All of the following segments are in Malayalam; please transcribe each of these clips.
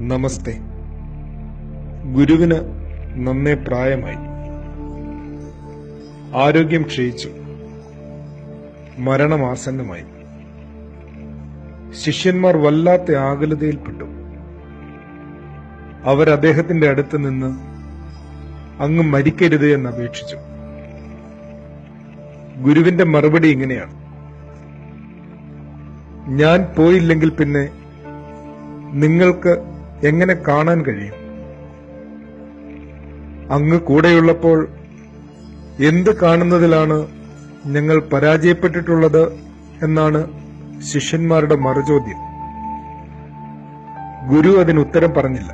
നമസ്തേ ഗുരുവിന് നന്നേ പ്രായമായി ആരോഗ്യം ക്ഷയിച്ചു മരണമാസന്നമായി ശിഷ്യന്മാർ വല്ലാത്ത ആകുലതയിൽപ്പെട്ടു അവർ അദ്ദേഹത്തിന്റെ അടുത്ത് നിന്ന് അങ്ങ് മരിക്കരുത് എന്ന് അപേക്ഷിച്ചു ഗുരുവിന്റെ മറുപടി ഇങ്ങനെയാണ് ഞാൻ പോയില്ലെങ്കിൽ പിന്നെ നിങ്ങൾക്ക് എങ്ങനെ കാണാൻ കഴിയും അങ്ങ് കൂടെയുള്ളപ്പോൾ എന്ത് കാണുന്നതിലാണ് ഞങ്ങൾ പരാജയപ്പെട്ടിട്ടുള്ളത് എന്നാണ് ശിഷ്യന്മാരുടെ മറുചോദ്യം ഗുരു അതിന് ഉത്തരം പറഞ്ഞില്ല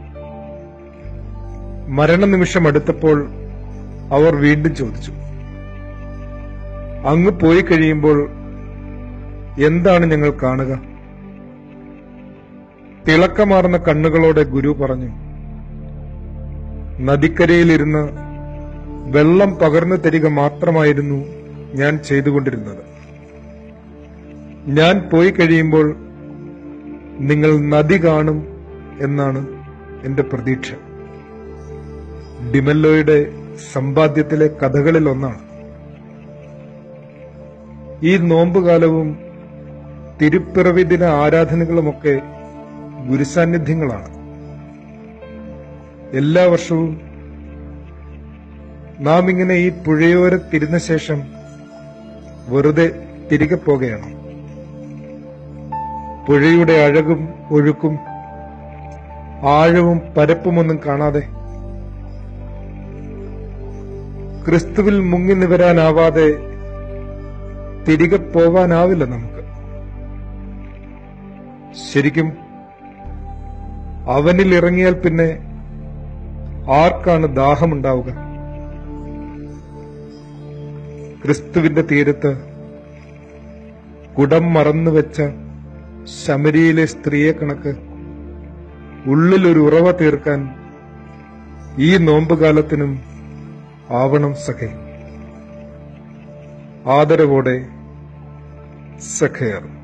മരണനിമിഷം അടുത്തപ്പോൾ അവർ വീണ്ടും ചോദിച്ചു അങ്ങ് പോയി കഴിയുമ്പോൾ എന്താണ് ഞങ്ങൾ കാണുക തിളക്കമാർന്ന കണ്ണുകളോടെ ഗുരു പറഞ്ഞു നദിക്കരയിലിരുന്ന് വെള്ളം പകർന്നു തരിക മാത്രമായിരുന്നു ഞാൻ ചെയ്തുകൊണ്ടിരുന്നത് ഞാൻ പോയി കഴിയുമ്പോൾ നിങ്ങൾ നദി കാണും എന്നാണ് എന്റെ പ്രതീക്ഷ ഡിമെല്ലോയുടെ സമ്പാദ്യത്തിലെ കഥകളിൽ ഒന്നാണ് ഈ നോമ്പുകാലവും തിരുപ്പിറവി ദിന ആരാധനകളുമൊക്കെ ഗുരുസാന്നിധ്യങ്ങളാണ് എല്ലാ വർഷവും നാം ഇങ്ങനെ ഈ പുഴയോരത്തിരുന്ന ശേഷം വെറുതെ തിരികെ പോകുകയാണ് പുഴയുടെ അഴകും ഒഴുക്കും ആഴവും പരപ്പുമൊന്നും കാണാതെ ക്രിസ്തുവിൽ മുങ്ങി നിവരാനാവാതെ തിരികെ പോവാനാവില്ല നമുക്ക് ശരിക്കും അവനിൽ ഇറങ്ങിയാൽ പിന്നെ ആർക്കാണ് ദാഹമുണ്ടാവുക ക്രിസ്തുവിന്റെ തീരത്ത് കുടം മറന്നുവെച്ച ശമരിയിലെ സ്ത്രീയെ കണക്ക് ഉള്ളിലൊരു ഉറവ തീർക്കാൻ ഈ നോമ്പുകാലത്തിനും ആവണം സഖേ ആദരവോടെ സഖേർ